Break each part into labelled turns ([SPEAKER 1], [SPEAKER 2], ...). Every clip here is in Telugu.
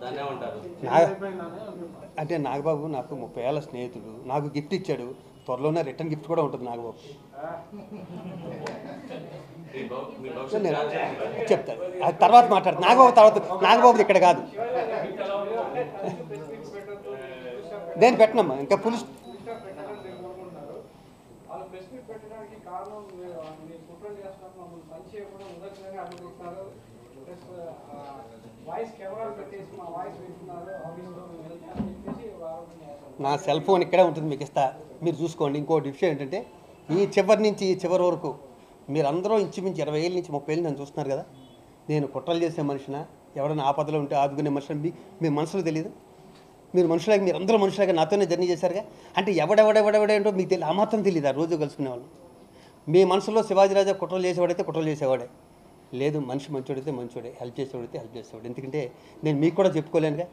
[SPEAKER 1] దాన్ని ఏమంటారు
[SPEAKER 2] నా అంటే నాగబాబు నాకు ముప్పై ఏళ్ళ స్నేహితుడు నాకు గిఫ్ట్ ఇచ్చాడు త్వరలోనే రిటర్న్ గిఫ్ట్ కూడా ఉంటుంది నాగబాబు
[SPEAKER 1] మీ భవ- మీ భవిష్యత్
[SPEAKER 2] నేను
[SPEAKER 1] ప్లాన్స్ ఏంటి?
[SPEAKER 2] చెప్తాను అది తర్వాత మాట్లాడతాను నాగబాబు తర్వాత నాగబాబుది ఇక్కడ కాదు నేను పెట్టనమ్మా ఇంకా పులుసు
[SPEAKER 3] వాళ్ళు ప్రెస్ మీట్ పెట్టడానికి కారణం మీరు మీరు కుట్ర చేస్తున్నారు మమ్మల్ని పని చేయకుండా ఉదక్షంగా అడ్డుకుంటున్నారు ప్లస్ వాయిస్ కెమెరాలు పెట్టేసి మా వాయిస్ వింటున్నారు ఆఫీస్లో మేము వెళ్తామని చెప్పేసి ఆరోపణ చేస్తారు
[SPEAKER 2] నా సెల్ ఫోన్ ఇక్కడే ఉంటుంది మీకు ఇస్తా మీరు చూసుకోండి ఇంకోటి విషయం ఏంటంటే ఈ చివరి నుంచి ఈ చివరి వరకు మీరందరూ ఇంచుమించు ఇరవై ఏళ్ళ నుంచి ముప్పై ఏళ్ళు నన్ను చూస్తున్నారు కదా నేను కుట్రలు చేసే మనిషిన ఎవరైనా ఆపదలో ఉంటే ఆదుకునే మనిషిని మీ మీ మనసులో తెలియదు మీరు మనుషులాగా మీరు అందరూ మనుషులాగా నాతోనే జర్నీ చేశారుగా అంటే ఎవడెవడెవడెవడేంటో మీకు తెలియదు ఆ మాత్రం తెలియదు ఆ రోజు కలుసుకునేవాళ్ళు మీ మనసులో శివాజీరాజా కుట్రలు చేసేవాడైతే కుట్రలు చేసేవాడే లేదు మనిషి మంచోడైతే మంచోడే హెల్ప్ చేసేవాడైతే హెల్ప్ చేసేవాడు ఎందుకంటే నేను మీకు కూడా చెప్పుకోలేనుగా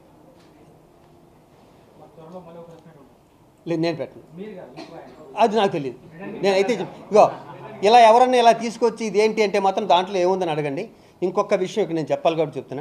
[SPEAKER 3] త్వరలో మళ్ళీ ఒక ప్రెస్ మీట్ ఉంటుంది
[SPEAKER 2] లేదు నేను పెట్టను
[SPEAKER 3] మీరు కాదు ఇంకో ఆయన.
[SPEAKER 2] అది నాకు తెలియదు నేనైతే చెప్- ఇగో ఇలా ఎవరన్నా ఇలా తీసుకొచ్చి ఇది ఏంటి అంటే మాత్రం దాంట్లో ఏముందని అడగండి ఇంకొక విషయం ఇక్కడ నేను చెప్పాలి కాబట్టి చెప్తున్నా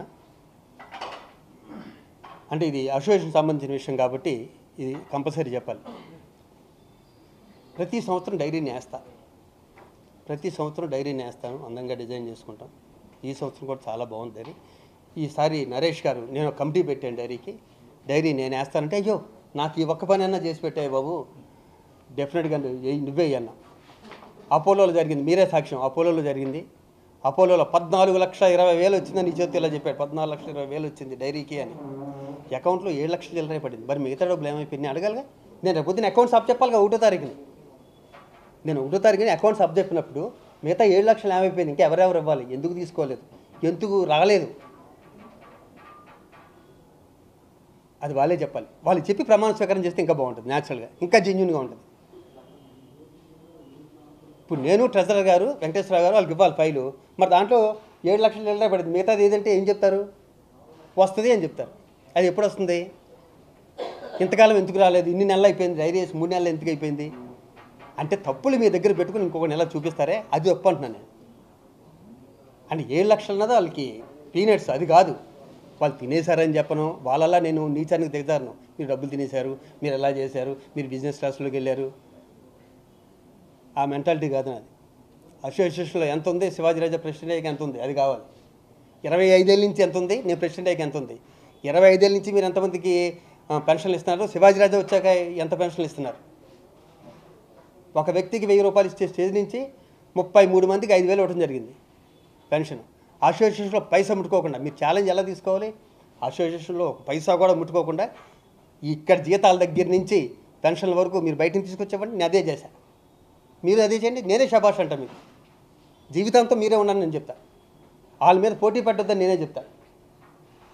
[SPEAKER 2] అంటే ఇది అసోసియేషన్ సంబంధించిన విషయం కాబట్టి ఇది కంపల్సరీ చెప్పాలి ప్రతి సంవత్సరం డైరీని వేస్తా ప్రతి సంవత్సరం డైరీని వేస్తాను అందంగా డిజైన్ చేసుకుంటాం ఈ సంవత్సరం కూడా చాలా బాగుంది డైరీ ఈసారి నరేష్ గారు నేను ఒక కమిటీ పెట్టాను డైరీకి డైరీ నేను వేస్తానంటే అయ్యో నాకు ఈ ఒక్క పని అన్నా చేసి పెట్టాయి బాబు డెఫినెట్గా నువ్వు- నువ్వే అన్న అపోలోలో జరిగింది మీరే సాక్ష్యం అపోలోలో జరిగింది అపోలోలో పద్నాలుగు లక్షల ఇరవై వేలు వచ్చిందని ఈ చేతి ఇలా చెప్పాడు పద్నాలుగు లక్షల ఇరవై వేలు వచ్చింది డైరీకి అని అకౌంట్లో ఏడు లక్షల చిల్లరే పడింది మరి మిగతా డబ్బులు ఏమైపోయింది అడగాలిగా నేను రేపు పొద్దున్న అకౌంట్ సబ్ చెప్పాలిగా ఒకటో తారీఖుని నేను ఒకటో తారీఖుని అకౌంట్ సబ్ చెప్పినప్పుడు మిగతా ఏడు లక్షలు ఏమైపోయింది ఇంకా ఎవరెవరు ఇవ్వాలి ఎందుకు తీసుకోలేదు ఎందుకు రాలేదు అది వాళ్ళే చెప్పాలి వాళ్ళు చెప్పి ప్రమాణ స్వీకారం చేస్తే ఇంకా బాగుంటుంది న్యాచురల్గా ఇంకా జెన్యున్గా ఉంటుంది ఇప్పుడు నేను ట్రెజరర్ గారు వెంకటేశ్వర గారు వాళ్ళకి ఇవ్వాలి ఫైలు మరి దాంట్లో ఏడు లక్షలు ఏళ్ళ పడింది మిగతాది ఏదంటే ఏం చెప్తారు వస్తుంది అని చెప్తారు అది ఎప్పుడు వస్తుంది ఇంతకాలం ఎందుకు రాలేదు ఇన్ని నెలలు అయిపోయింది డైరీ వేసి మూడు నెలలు ఎందుకు అయిపోయింది అంటే తప్పులు మీ దగ్గర పెట్టుకుని ఇంకొక నెల చూపిస్తారే అది ఒప్పు అంటున్నాను నేను అంటే ఏడు లక్షలు అన్నది వాళ్ళకి పీనట్స్ అది కాదు వాళ్ళు తినేశారని చెప్పను వాళ్ళలా నేను నీచానికి దిగుతాను మీరు డబ్బులు తినేశారు మీరు ఎలా చేశారు మీరు బిజినెస్ క్లాస్లోకి వెళ్ళారు ఆ మెంటాలిటీ కాదు నాది అసోసియేషన్లో ఎంత ఉంది శివాజీరాజా ప్రెసిడెంట్ అయ్యాక ఎంత ఉంది అది కావాలి ఇరవై ఐదేళ్ళ నుంచి ఎంత ఉంది నేను ప్రెసిడెంట్ అయ్యాక ఎంత ఉంది ఇరవై ఐదేళ్ళ నుంచి మీరు ఎంతమందికి ఆ, పెన్షన్లు ఇస్తున్నారు శివాజీరాజా వచ్చాక ఎంత పెన్షన్లు ఇస్తున్నారు ఒక వ్యక్తికి వెయ్యి రూపాయలు ఇచ్చే స్టేజ్ నుంచి ముప్పై మూడు మందికి ఐదు వేలు ఇవ్వడం జరిగింది పెన్షన్ అసోసియేషన్లో పైసా ముట్టుకోకుండా మీరు ఛాలెంజ్ ఎలా తీసుకోవాలి అసోసియేషన్లో ఒక పైసా కూడా ముట్టుకోకుండా ఇక్కడ జీతాల దగ్గర నుంచి పెన్షన్ల వరకు మీరు బయట నుంచి తీసుకొచ్చేవ్వండి నేను అదే చేశాను మీరు అదే చేయండి నేనే శబాష్ అంట మీకు జీవితాంతం మీరే ఉన్నాను నేను చెప్తా వాళ్ళ మీద పోటీ పడ్డొద్దని నేనే చెప్తా